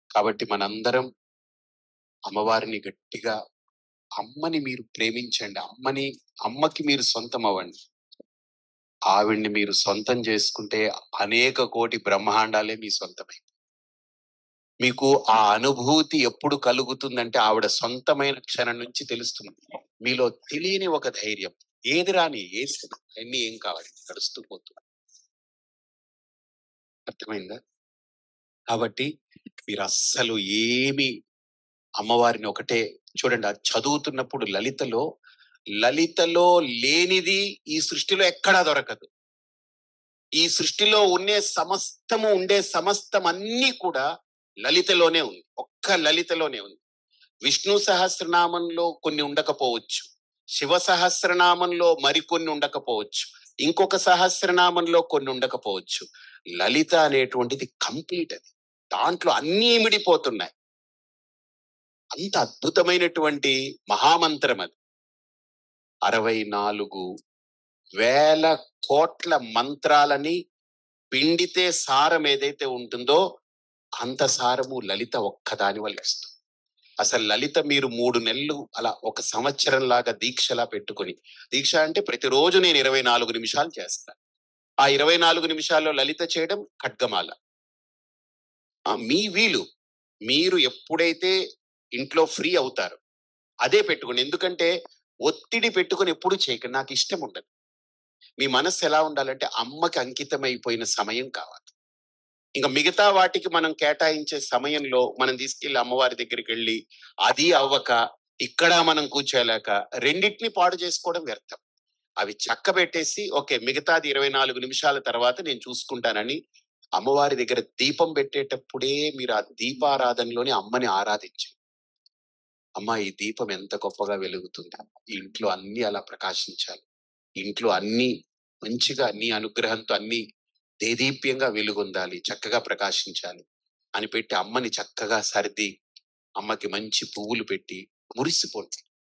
కాబట్టి మనందరం అమ్మవారిని గట్టిగా అమ్మని మీరు ప్రేమించండి అమ్మని అమ్మకి మీరు సొంతం అవ్వండి ఆవిడ్ని మీరు సొంతం చేసుకుంటే అనేక కోటి బ్రహ్మాండాలే మీ సొంతమై మీకు ఆ అనుభూతి ఎప్పుడు కలుగుతుందంటే ఆవిడ సొంతమైన క్షణం నుంచి తెలుస్తుంది మీలో తెలియని ఒక ధైర్యం ఏది రాని ఏది అన్ని ఏం కావాలి నడుస్తూ పోతుంది అర్థమైందా కాబట్టి మీరు అస్సలు ఏమి అమ్మవారిని ఒకటే చూడండి అది చదువుతున్నప్పుడు లలితలో లలితలో లేనిది ఈ సృష్టిలో ఎక్కడా దొరకదు ఈ సృష్టిలో ఉండే సమస్తము ఉండే సమస్తం అన్ని కూడా లలితలోనే ఉంది ఒక్క లలితలోనే ఉంది విష్ణు సహస్రనామంలో కొన్ని ఉండకపోవచ్చు శివ సహస్రనామంలో మరికొన్ని ఉండకపోవచ్చు ఇంకొక సహస్రనామంలో కొన్ని ఉండకపోవచ్చు లలిత అనేటువంటిది కంప్లీట్ అది దాంట్లో అన్నీ ఇమిడిపోతున్నాయి అంత అద్భుతమైనటువంటి మహామంత్రం అది అరవై నాలుగు వేల కోట్ల మంత్రాలని పిండితే సారం ఏదైతే ఉంటుందో అంత సారము లలిత ఒక్కదాని వల్ల ఇస్తుంది అసలు లలిత మీరు మూడు నెలలు అలా ఒక సంవత్సరం లాగా దీక్షలా పెట్టుకొని దీక్ష అంటే ప్రతిరోజు నేను ఇరవై నాలుగు నిమిషాలు చేస్తాను ఆ ఇరవై నాలుగు నిమిషాల్లో లలిత చేయడం ఖడ్గమాల ఆ, మీ వీలు మీరు ఎప్పుడైతే ఇంట్లో ఫ్రీ అవుతారు అదే పెట్టుకోండి ఎందుకంటే ఒత్తిడి పెట్టుకొని ఎప్పుడు చేయకండి నాకు ఇష్టం ఉండదు మీ మనస్సు ఎలా ఉండాలంటే అమ్మకి అంకితమైపోయిన సమయం కావాలి ఇంకా మిగతా వాటికి మనం కేటాయించే సమయంలో మనం తీసుకెళ్లి అమ్మవారి దగ్గరికి వెళ్ళి అది అవ్వక ఇక్కడ మనం కూర్చోలేక రెండింటిని పాడు చేసుకోవడం వ్యర్థం అవి చక్క పెట్టేసి ఓకే మిగతాది ఇరవై నాలుగు నిమిషాల తర్వాత నేను చూసుకుంటానని అమ్మవారి దగ్గర దీపం పెట్టేటప్పుడే మీరు ఆ దీపారాధనలోని అమ్మని ఆరాధించు అమ్మ ఈ దీపం ఎంత గొప్పగా వెలుగుతుంది ఈ ఇంట్లో అన్ని అలా ప్రకాశించాలి ఇంట్లో అన్ని మంచిగా నీ అనుగ్రహంతో అన్ని దేదీప్యంగా వెలుగొందాలి చక్కగా ప్రకాశించాలి అని పెట్టి అమ్మని చక్కగా సర్ది అమ్మకి మంచి పువ్వులు పెట్టి మురిసిపోండి